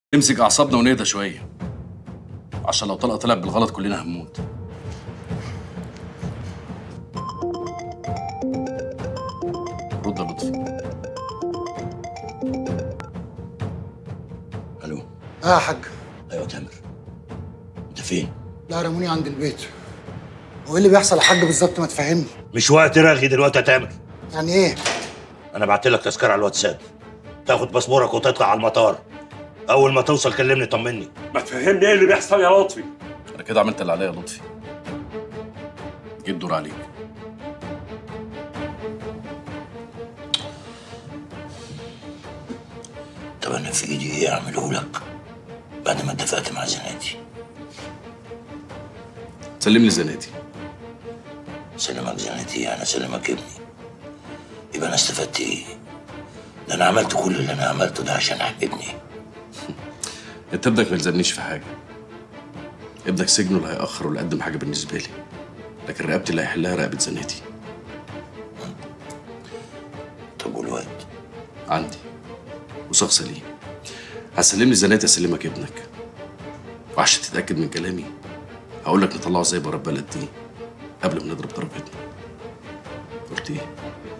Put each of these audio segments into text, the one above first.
نمسك اعصابنا ونهدى شويه عشان لو طلقه طلعت بالغلط كلنا هنموت رد يا لطفي الو اه يا حاج ايوه تامر انت فين لا رموني عند البيت هو ايه اللي بيحصل يا حاج بالظبط ما تفهمني مش وقت رغي دلوقتي يا تامر يعني ايه انا بعت لك تذكره على الواتساب تاخد باسبورك وتطلع على المطار اول ما توصل كلمني طمني ما تفهمني ايه اللي بيحصل يا لطفي انا كده عملت اللي عليا يا لطفي جه الدور عليك طب انا في ايدي ايه اعمله لك بعد ما اتفقت مع زناتي سلم لي زناتي سلمك زناتي انا سلمك ابني يبقى انا استفدت ايه ده انا عملت كل اللي انا عملته ده عشان ابني انت ابنك ما يلزمنيش في حاجه ابنك سجنه اللي هيأخر ولا قدم حاجه بالنسبه لي لكن رقبتي اللي هيحلها رقبه زناتي طب والواد عندي وشخص ليه هسلم لي زناتي اسلمك ابنك وعشان تتاكد من كلامي هقول لك نطلعه زي بره البلد دي قبل ما نضرب ضربتنا قلت ايه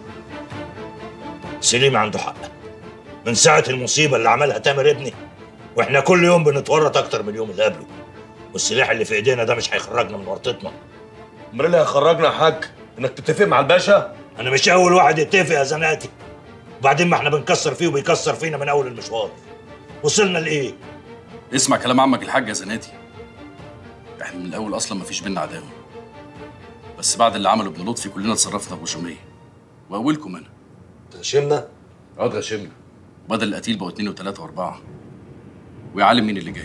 سليم عنده حق من ساعة المصيبة اللي عملها تامر ابني واحنا كل يوم بنتورط اكتر من اليوم اللي قبله والسلاح اللي في ايدينا ده مش هيخرجنا من ورطتنا امال اللي هيخرجنا يا حاج انك تتفق مع الباشا انا مش اول واحد يتفق يا زناتي وبعدين ما احنا بنكسر فيه وبيكسر فينا من اول المشوار وصلنا لايه اسمع كلام عمك الحاج يا زناتي احنا من الاول اصلا ما فيش بينا عداوه بس بعد اللي عمله ابن لطفي كلنا اتصرفنا بغشوميه واولكم انا تغشمنا اه اتغشمنا بدل القتيل بقوا اتنين وتلاته واربعه ويا عالم مين اللي جاي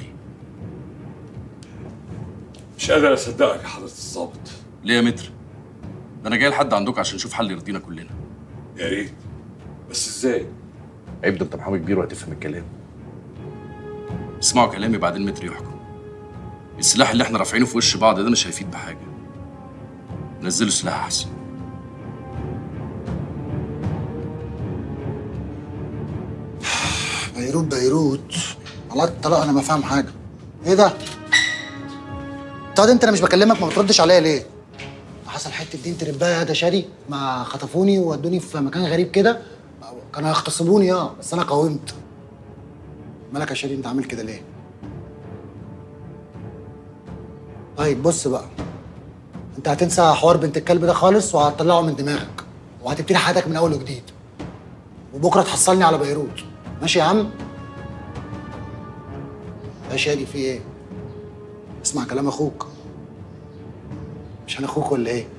مش قادر اصدقك يا حضره الظابط ليه يا متر ده انا جاي لحد عندكم عشان نشوف حل يرضينا كلنا يا ريت بس ازاي عيب ده انت محامي كبير وهتفهم الكلام اسمعوا كلامي بعدين متر يحكم السلاح اللي احنا رافعينه في وش بعض ده مش هيفيد بحاجه نزلوا سلاح احسن بيروت بيروت على الطلاق انا ما فاهم حاجه ايه ده طب انت انا مش بكلمك ما بتردش عليا ليه حصل حته دين تربايه ده شاري ما خطفوني وودوني في مكان غريب كده كانوا هيغتصبوني اه بس انا قاومت مالك يا شاري انت عامل كده ليه طيب بص بقى انت هتنسى حوار بنت الكلب ده خالص وهتطلعه من دماغك وهتبتدي حياتك من اول وجديد وبكره تحصلني على بيروت ماشي يا عم يا شادي في ايه اسمع كلام اخوك مش انا اخوك ولا ايه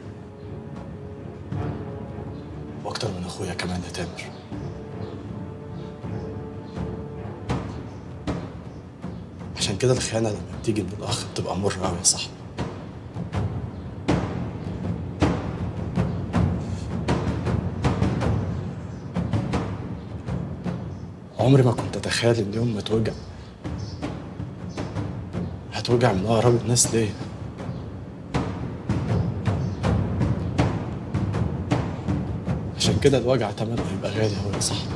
واكتر من اخويا كمان يا تامر عشان كده الخيانه لما بتيجي من الاخ بتبقى مره قوي يا صاحبي عمري ما كنت اتخيل ان يوم ما اتوجع هتوجع من اقرب الناس ليا عشان كده الوجع تمنه هيبقى غالي أوي يا صاحبي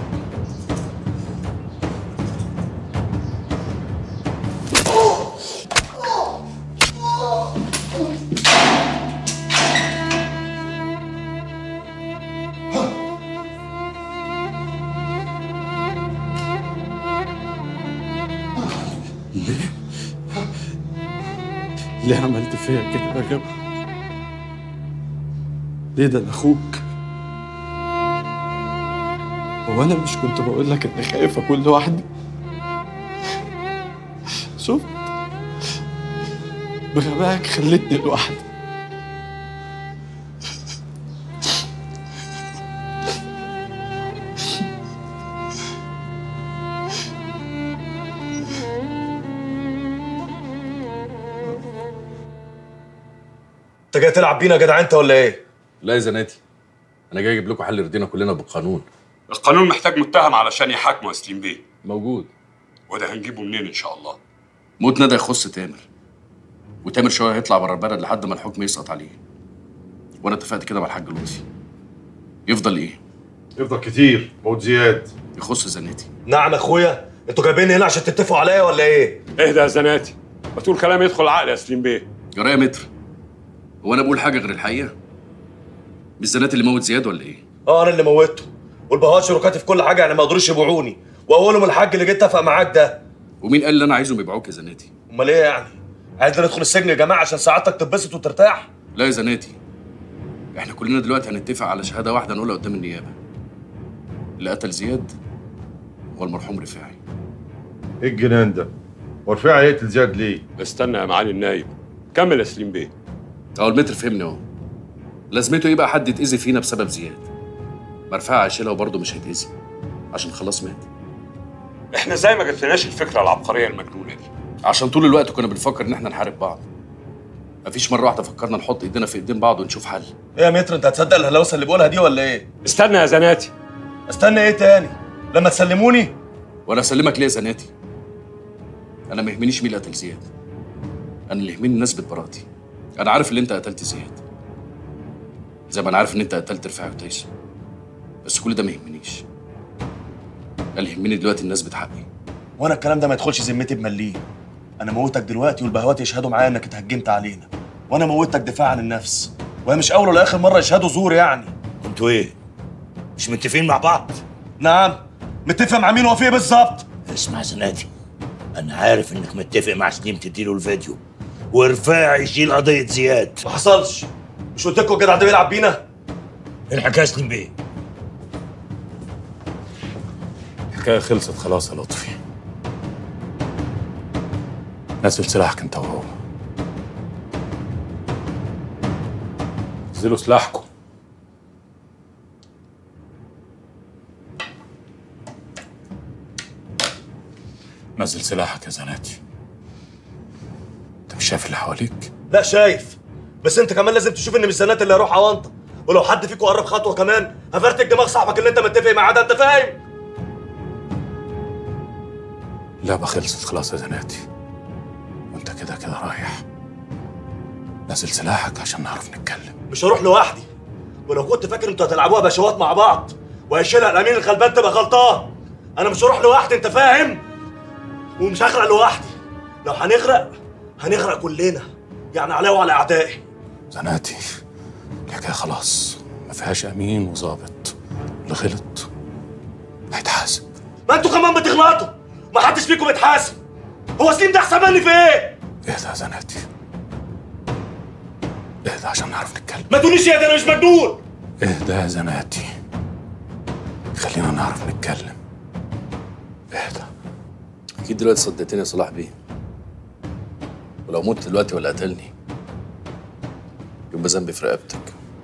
ليه؟ ليه عملت فيا كده يا جماعة؟ ليه ده أنا أخوك؟ هو أنا مش كنت بقول لك إني خايف أكون لوحدي؟ شفت؟ بغبائك خلتني لوحدي انت جاي تلعب بينا يا جدع انت ولا ايه لا يا زناتي انا جاي اجيب لكم حل يرضينا كلنا بالقانون القانون محتاج متهم علشان يحاكمه يا سليم بيه موجود وده هنجيبه منين ان شاء الله موتنا ده يخص تامر وتامر شويه هيطلع بره البلد لحد ما الحكم يسقط عليه وانا اتفقت كده مع الحاج لطفي يفضل ايه يفضل كتير موت زياد يخص زناتي نعم يا اخويا انتوا جايبيني هنا عشان تتفقوا عليا ولا ايه؟ اهدى يا زناتي ما تقول كلام يدخل العقل يا سليم بيه جرايه يا متر هو انا بقول حاجه غير الحقيقه مش زنات اللي موت زياد ولا ايه اه انا اللي موتته والبهوات شركاتي في كل حاجه يعني ما قدروش يبيعوني واولهم الحاج اللي جيت اتفق معاك ده ومين قال اللي انا عايزهم يبيعوك يا زناتي امال ايه يعني؟ عايزنا ندخل السجن يا جماعه عشان سعادتك تتبسط وترتاح؟ لا يا زناتي احنا كلنا دلوقتي هنتفق على شهاده واحده نقولها قدام النيابه اللي قتل زياد هو المرحوم رفاعي ايه الجنان ده؟ ورفيع يقتل زياد ليه؟ استنى يا معالي النايب كمل يا سليم بيه اهو المتر فهمني اهو لازمته يبقى حد يتاذي فينا بسبب زياد مرفعه هيشيلها وبرضه مش هيتاذي عشان خلاص مات احنا زي ما جاتلناش الفكره العبقريه المجنونه دي عشان طول الوقت كنا بنفكر ان احنا نحارب بعض مفيش مره واحده فكرنا نحط ايدينا في ايدين بعض ونشوف حل ايه يا متر انت هتصدق الهلاوسه اللي بقولها دي ولا ايه؟ استنى يا زناتي استنى ايه تاني؟ لما تسلموني؟ وانا اسلمك ليه يا زناتي انا ما يهمنيش مين اللي قتل زياد انا اللي يهمني الناس براءتي انا عارف ان انت قتلت زياد زي ما انا عارف ان انت قتلت رفاعي وتيسر بس كل ده ما يهمنيش أنا اللي يهمني دلوقتي الناس بتحقي وانا الكلام ده ما يدخلش ذمتي بمليه انا موتك دلوقتي والبهوات يشهدوا معايا انك اتهجمت علينا وانا موتك دفاع عن النفس وهي مش اول ولا اخر مره يشهدوا زور يعني انتوا ايه؟ مش متفقين مع بعض؟ نعم متفق مع مين وفي ايه بالظبط اسمع زناتي انا عارف انك متفق مع سليم تديله الفيديو ورفاع يشيل قضيه زياد ما حصلش مش قلت لكم الجدع ده بيلعب بينا إيه الحكايه يا سليم بيه الحكاية خلصت خلاص يا لطفي نزل سلاحك انت وهو نزلوا سلاحكم نزل سلاحك يا زناتي انت مش شايف اللي حواليك لا شايف بس انت كمان لازم تشوف ان مش زنات اللي هروح اوانطه ولو حد فيكم قرب خطوه كمان هفرتك دماغ صاحبك اللي انت متفق معاه ده انت فاهم اللعبة خلصت خلاص يا زناتي وانت كده كده رايح نزل سلاحك عشان نعرف نتكلم مش هروح لوحدي ولو كنت فاكر انتوا هتلعبوها بشوات مع بعض وهيشيلها الامين الغلبان تبقى غلطان انا مش هروح لوحدي انت فاهم ومش هغرق لوحدي لو هنغرق هنغرق كلنا يعني عليا وعلى اعدائي زناتي الحكاية خلاص ما فيهاش امين وظابط اللي غلط هيتحاسب ما انتوا كمان بتغلطوا ما حدش فيكم بيتحاسب هو سليم ده احسن مني في ايه اهدى يا زناتي اهدى عشان نعرف نتكلم ما تقوليش يا ده انا مش مجنون اهدى يا زناتي خلينا نعرف نتكلم اهدى اكيد دلوقتي صدقتني يا صلاح بيه ولو مت دلوقتي ولا قتلني يبقى ذنبي في رقبتك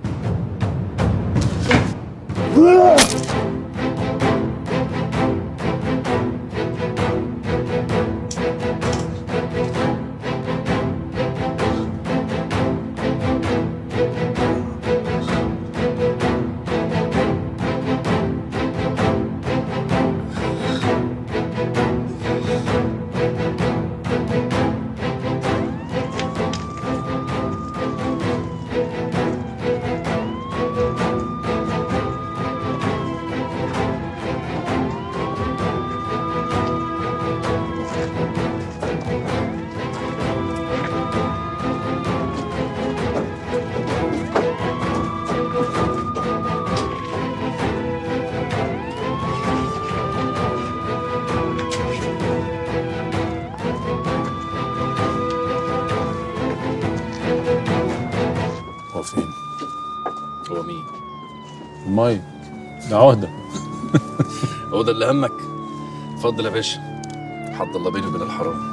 هو فين؟ هو مين؟ المايك ده عهدة هو ده اللي همك؟ اتفضل يا باشا حد الله بيني وبين الحرام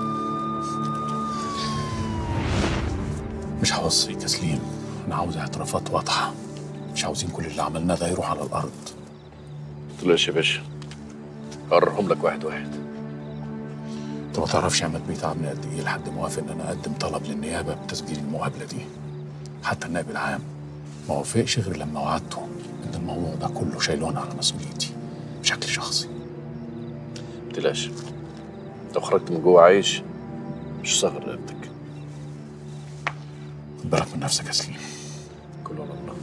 مش هوصيك يا سليم انا عاوز اعترافات واضحة مش عاوزين كل اللي عملناه ده يروح على الارض تقولش يا باشا هقررهم لك واحد واحد انت ما تعرفش عماد بيه تعبني قد ايه لحد ما وافق ان انا اقدم طلب للنيابه بتسجيل المقابله دي حتى النائب العام ما وافقش غير لما وعدته ان الموضوع ده كله شايلون على مسؤوليتي بشكل شخصي متقلقش لو خرجت من جوه عايش مش صغر رقبتك خد بالك من نفسك يا سليم كله على الله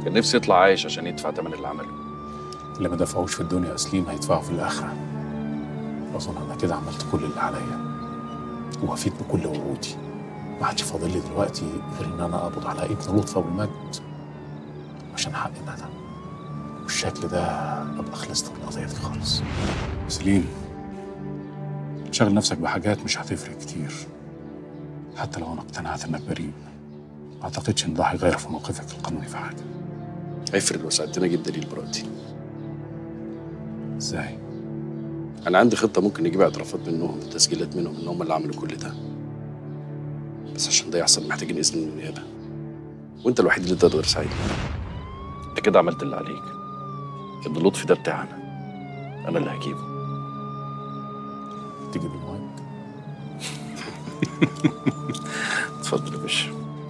كان نفسي يطلع عايش عشان يدفع ثمن اللي عمله اللي ما دفعوش في الدنيا يا سليم هيدفعوا في الآخرة أظن أنا كده عملت كل اللي عليا ووفيت بكل وعودي ما عادش فاضل لي دلوقتي غير إن أنا أقبض على ابن لطفة والمجد عشان حق ندى بالشكل ده أبقى خلصت من القضية دي خالص سليم شغل نفسك بحاجات مش هتفرق كتير حتى لو أنا اقتنعت إنك بريء ما أعتقدش إن ده هيغير في موقفك القانوني في حاجة هيفرق لو ساعدتني اجيب دليل براءتي إزاي؟ انا عندي خطه ممكن نجيب اعترافات منهم وتسجيلات منهم ان هم اللي عملوا كل ده بس عشان ده يحصل محتاجين اذن من النيابه وانت الوحيد اللي تقدر تساعدني انت كده عملت اللي عليك ابن لطفي ده بتاعنا انا اللي هجيبه تيجي بالمهم اتفضل يا باشا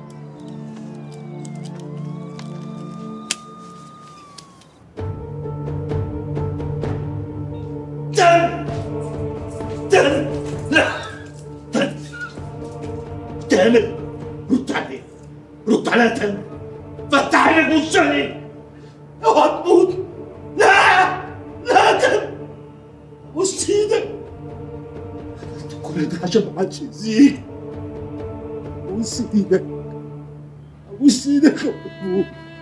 تامر تامر لا تامر تامر رد علي رد عليا تامر فتح عينك بص لي اوعى تموت لا لا تامر بص ايدك عملت كل ده عشان ما حدش يأذيك بص ايدك بص ايدك يا محمود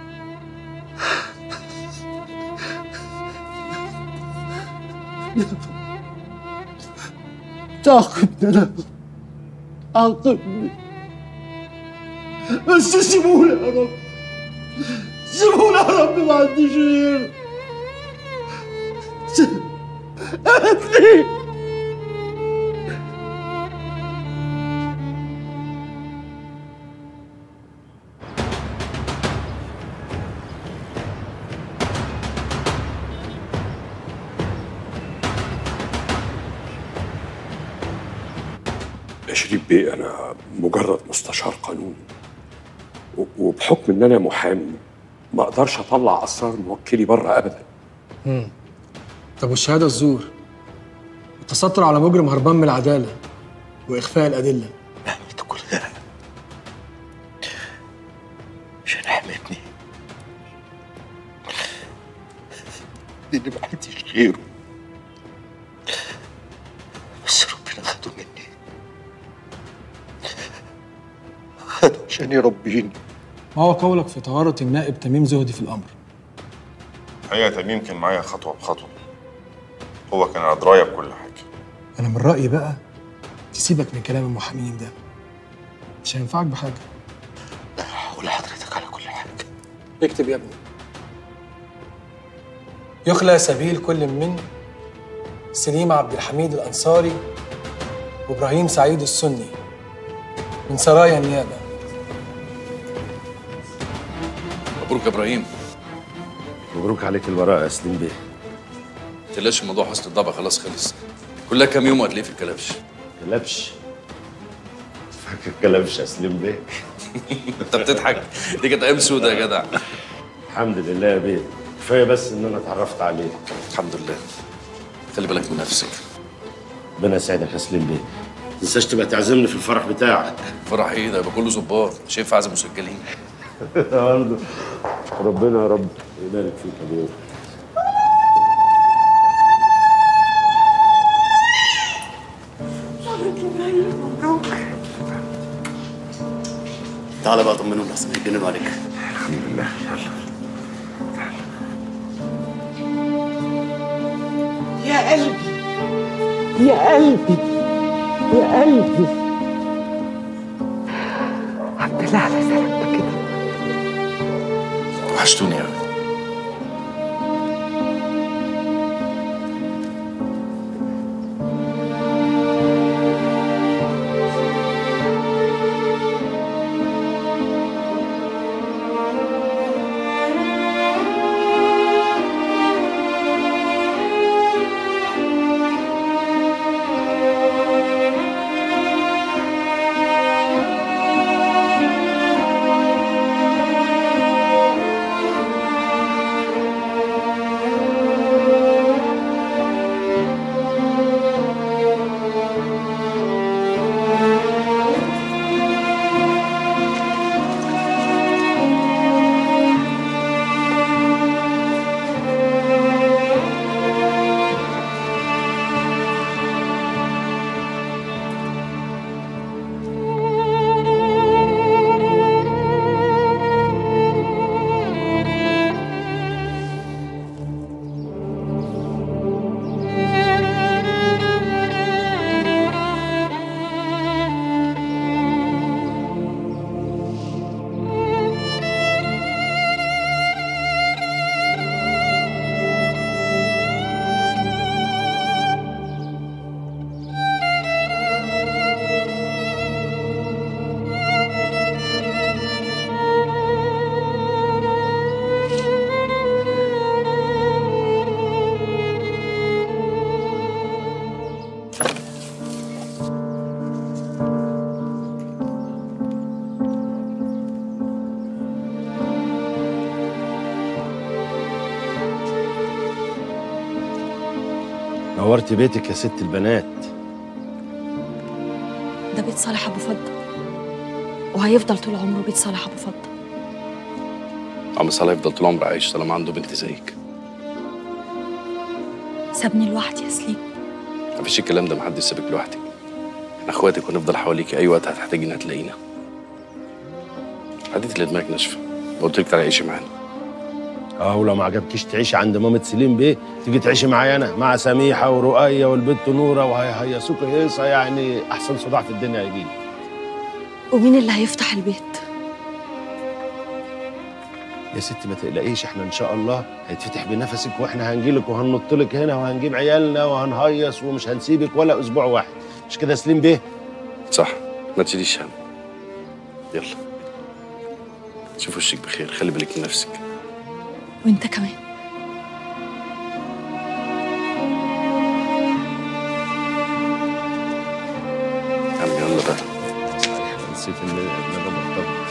تعاقبني انا عاقبني بس سيبوني يا رب سيبوني يا رب ما عنديش غير هاتني يا شريف بيه انا مجرد مستشار قانوني و- وبحكم ان انا محامي ما اقدرش اطلع اسرار موكلي بره ابدا مم. طب والشهاده الزور التستر على مجرم هربان من العداله واخفاء الادله عملت كل ده عشان حمتني اللي ما عنديش غيره بس ربنا خده مني خده عشان يربيني ما هو قولك في طهاره النائب تميم زهدي في الامر الحقيقة تميم كان معايا خطوة بخطوة هو كان على دراية بكل حاجة انا من رايي بقى تسيبك من كلام المحامين ده مش هينفعك بحاجه هقول لحضرتك على كل حاجة اكتب يا ابني يخلى سبيل كل من سليم عبد الحميد الأنصاري وإبراهيم سعيد السني من سرايا النيابة مبروك يا ابراهيم مبروك عليك البراءة يا سليم بيه ما تقلقش الموضوع حسن الضبع خلاص خلص كلها كام يوم وهتلاقيه في الكلبش كلبش فاكر كلبش يا سليم بيه انت بتضحك دي كانت ايام سودة يا جدع الحمد لله يا بيه كفايه بس ان انا اتعرفت عليك الحمد لله خلي بالك من نفسك ربنا يسعدك يا سليم بيه ما تنساش تبقى تعزمني في الفرح بتاعك فرح ايه ده يبقى كله ظباط مش هينفع اعزم مسجلين برضه ربنا يا رب يبارك فيك يا بيه تعالى بقى طمنهم لحسن هيتجننوا عليك الحمد لله يلا يا قلبي يا قلبي يا قلبي الحمد لله على سلامتك كده وحشتوني قوي نورت بيتك يا ست البنات ده بيت صالح ابو فضه وهيفضل طول عمره بيت صالح ابو فضه عم صالح يفضل طول عمره عايش طالما عنده بنت زيك سابني لوحدي يا سليم مفيش الكلام ده محدش سابك لوحدك احنا اخواتك ونفضل حواليك اي وقت هتحتاجينا هتلاقينا عديت اللي دماغك ناشفه قلت لك تعالى عيشي معانا اه ولو ما عجبكيش تعيشي عند مامة سليم بيه تيجي تعيشي معايا انا مع سميحه ورؤية والبنت نوره وهيهيسوك هيصه يعني احسن صداع في الدنيا هيجيلي ومين اللي هيفتح البيت يا ستي ما تقلقيش احنا ان شاء الله هيتفتح بنفسك واحنا هنجيلك وهننط لك هنا وهنجيب عيالنا وهنهيص ومش هنسيبك ولا اسبوع واحد مش كده يا سليم بيه صح ما تشيليش هم يلا شوف وشك بخير خلي بالك من نفسك وانت كمان يا عم يلا بقى نسيت ان ان انا مرتبط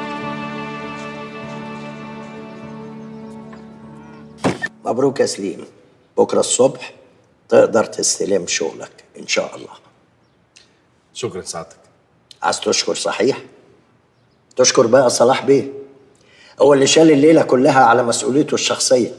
مبروك يا سليم بكرة الصبح تقدر تستلم شغلك إن شاء الله شكرا سعادتك عايز تشكر صحيح تشكر بقى صلاح بيه هو اللي شال الليلة كلها على مسؤوليته الشخصية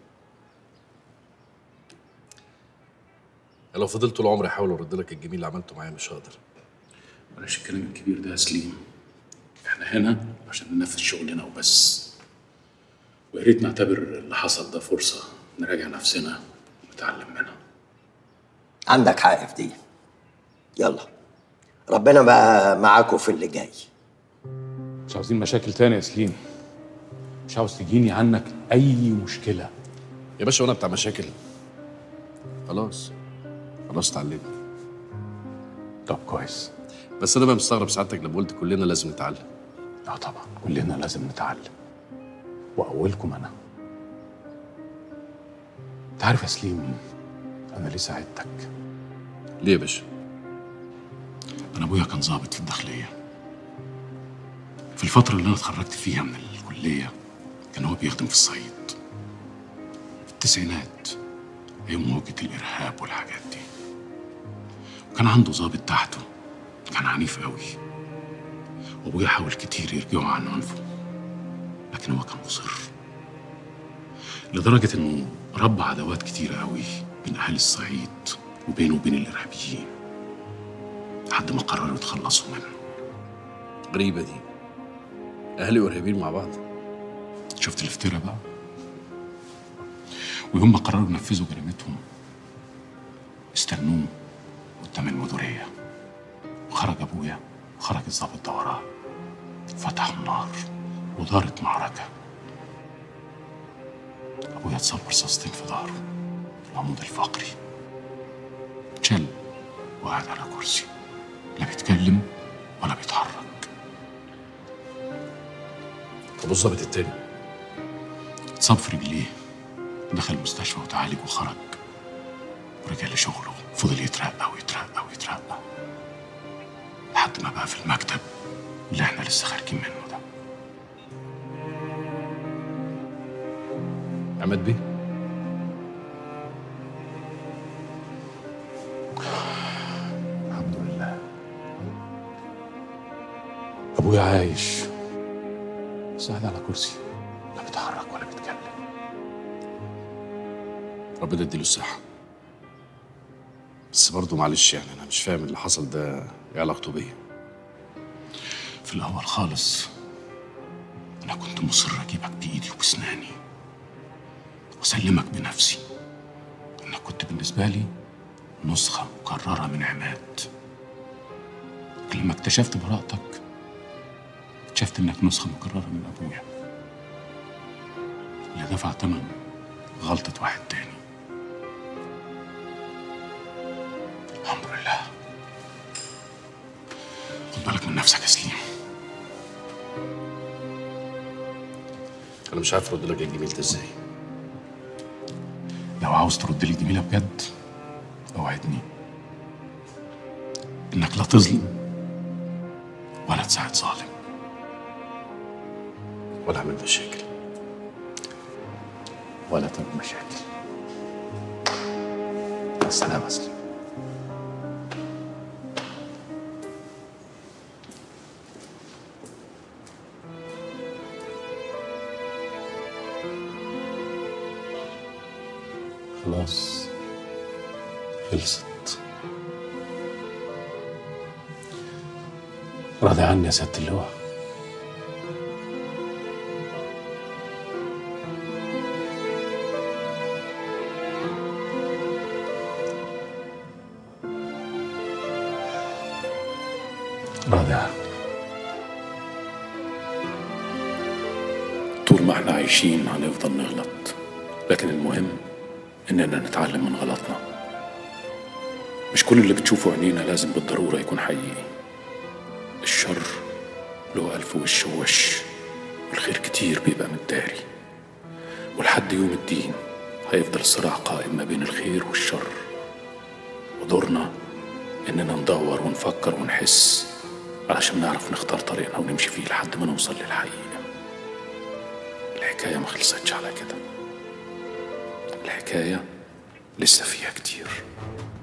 لو فضلت طول عمري احاول ارد لك الجميل اللي عملته معايا مش هقدر بلاش الكلام الكبير ده يا سليم احنا هنا عشان ننفذ شغلنا وبس ويا ريت نعتبر اللي حصل ده فرصة نراجع نفسنا ونتعلم منها عندك حق في دي يلا ربنا بقى معاكم في اللي جاي مش عاوزين مشاكل تاني يا سليم مش عاوز تجيني عنك أي مشكلة يا باشا وانا بتاع مشاكل خلاص خلاص اتعلمت طب كويس بس انا بقى مستغرب سعادتك لما قلت كلنا لازم نتعلم اه طبعا كلنا لازم نتعلم واولكم انا انت عارف يا سليم انا ليه ساعدتك ليه يا باشا انا ابويا كان ضابط في الداخليه في الفتره اللي انا اتخرجت فيها من الكليه كان هو بيخدم في الصعيد في التسعينات ايام موجة الارهاب والحاجات دي وكان عنده ضابط تحته كان عنيف قوي وابويا حاول كتير يرجعه عن عنفه لكن هو كان مصر لدرجة انه ربى عداوات كتيرة قوي بين اهل الصعيد وبينه وبين الارهابيين لحد ما قرروا يتخلصوا منه غريبه دي اهلي وارهابيين مع بعض شفت الافتراء بقى ويوم ما قرروا ينفذوا جريمتهم استنوه قدام المديرية وخرج أبويا وخرج الضابط ده وراه فتحوا النار ودارت معركة أبويا اتصاب برصاصتين في ظهره في العمود الفقري اتشل وقعد على كرسي لا بيتكلم ولا بيتحرك طب الظابط التاني اتصاب في رجليه دخل المستشفى وتعالج وخرج ورجع لشغله فضل يترقى ويترقى ويترقى لحد ما بقى في المكتب اللي احنا لسه خارجين منه ده عماد بيه الحمد لله ابويا عايش بس قاعد على كرسي لا بيتحرك ولا بيتكلم ربنا يديله الصحه بس برضه معلش يعني انا مش فاهم اللي حصل ده ايه علاقته بيا في الاول خالص انا كنت مصر اجيبك بايدي وبسناني واسلمك بنفسي انك كنت بالنسبه لي نسخه مكرره من عماد لكن لما اكتشفت براءتك اكتشفت انك نسخه مكرره من ابويا اللي دفع ثمن غلطه واحد تاني الحمد لله خد بالك من نفسك يا سليم انا مش عارف ارد لك الجميل ده ازاي لو عاوز ترد لي جميلة بجد اوعدني انك لا تظلم ولا تساعد ظالم ولا اعمل مشاكل ولا تعمل مشاكل السلامة سليم خلاص خلصت راضي عني يا سيادة اللواء راضي عني طول ما احنا عايشين هنفضل نغلط لكن المهم اننا نتعلم من غلطنا مش كل اللي بتشوفه عينينا لازم بالضرورة يكون حقيقي الشر له ألف وش ووش والخير كتير بيبقى متداري ولحد يوم الدين هيفضل الصراع قائم ما بين الخير والشر ودورنا إننا ندور ونفكر ونحس علشان نعرف نختار طريقنا ونمشي فيه لحد ما نوصل للحقيقة الحكاية ما خلصتش على كده الحكاية لسه فيها كتير